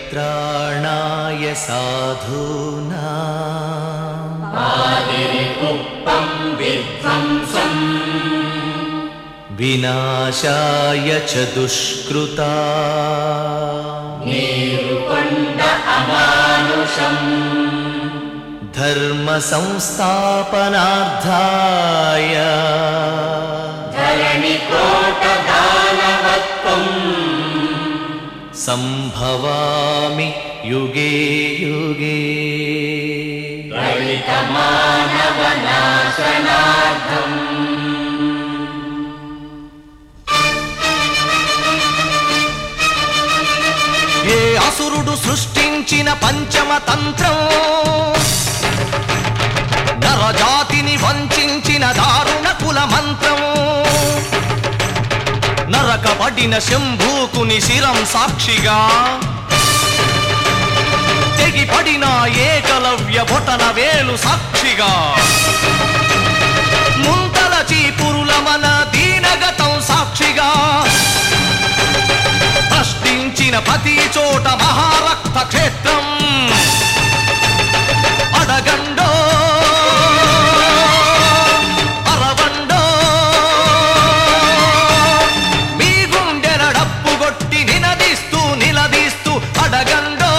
परित्राणाय साधूना विनाशाय च दुष्कृता धर्मसंस्थापनार्थाय सम्भवामि युगे युगे ఏ అసురుడు సృష్టించిన పంచమ తంత్రం నరజాతిని వంచిన దారుణ కుల మంత్రం నరకబడిన శంభూకుని శిరం సాక్షిగా తెగిపడిన ఏకలవ్య బొటన వేలు సాక్షిగా ముంతల చీపురుల మన దీనగతం సాక్షిగా ప్రశ్నించిన ప్రతి చోట మహారక్త క్షేత్రం అడగండో అరవండో మీ గుండెల డప్పు కొట్టి నినదిస్తూ నిలదీస్తూ అడగండో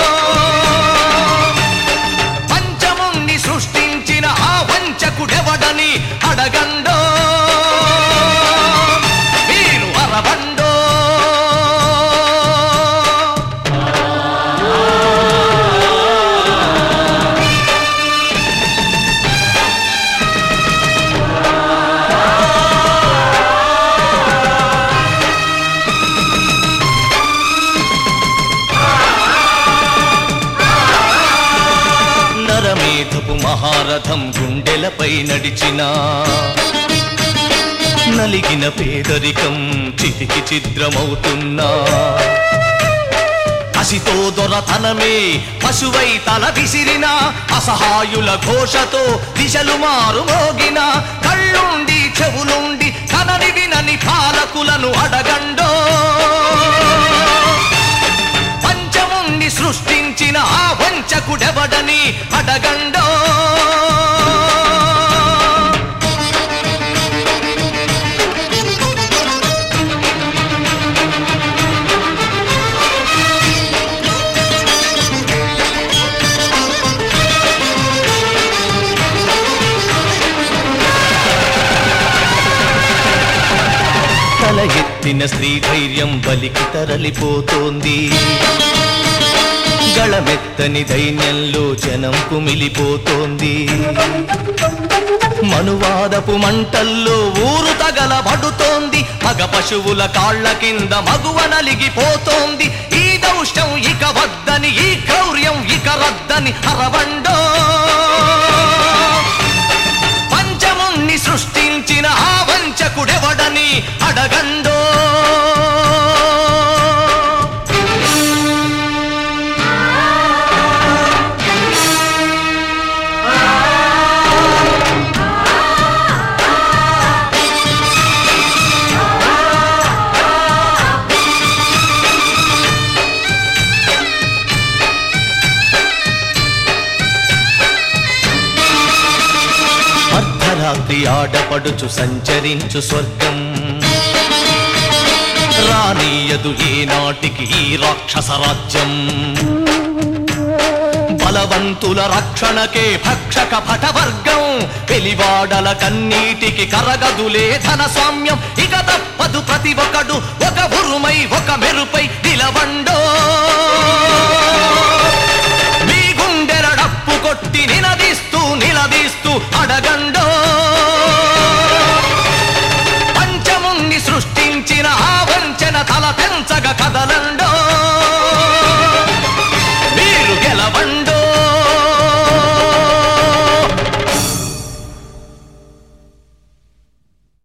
పంచముణ్ణి సృష్టించిన ఆ వంచకుడెవడని అడగండో మీరు అరవండో నరమేధపు మహారథం గుండెలపై నడిచిన నలిగిన పేదరికం చితికి చిద్రమవుతున్నా కసితో దొరతనమే పశువై తల విసిరిన అసహాయుల ఘోషతో దిశలు మారు మోగిన కళ్ళుండి చెవులుండి కనని వినని పాలకులను అడగండో పంచముణ్ణి సృష్టించిన ఆ వంచకుడెవడని అడగండో తల ఎత్తిన స్త్రీ ధైర్యం బలికి తరలిపోతోంది గళమెత్తని దైన్యంలో జనం కుమిలిపోతోంది మనువాదపు మంటల్లో ఊరు తగలబడుతోంది మగ పశువుల కాళ్ళ కింద మగువ నలిగిపోతోంది ఈ దౌష్టం ఇక వద్దని ఈ క్రౌర్యం ఇక రద్దని అరవండో పంచముణ్ణి సృష్టించిన ఆ వంచకుడెవడని అడగండో అర్ధరాత్రి ఆడపడుచు సంచరించు స్వర్గం రానీయదు ఏనాటికి ఈ రాక్షస రాజ్యం బలవంతుల రక్షణకే భక్షక భటవర్గం వెలివాడల కన్నీటికి కరగదులే ధన స్వామ్యం ఇక తప్పదు ప్రతి ఒక్కడు ఒక ఉరుమై ఒక మెరుపై నిలవండో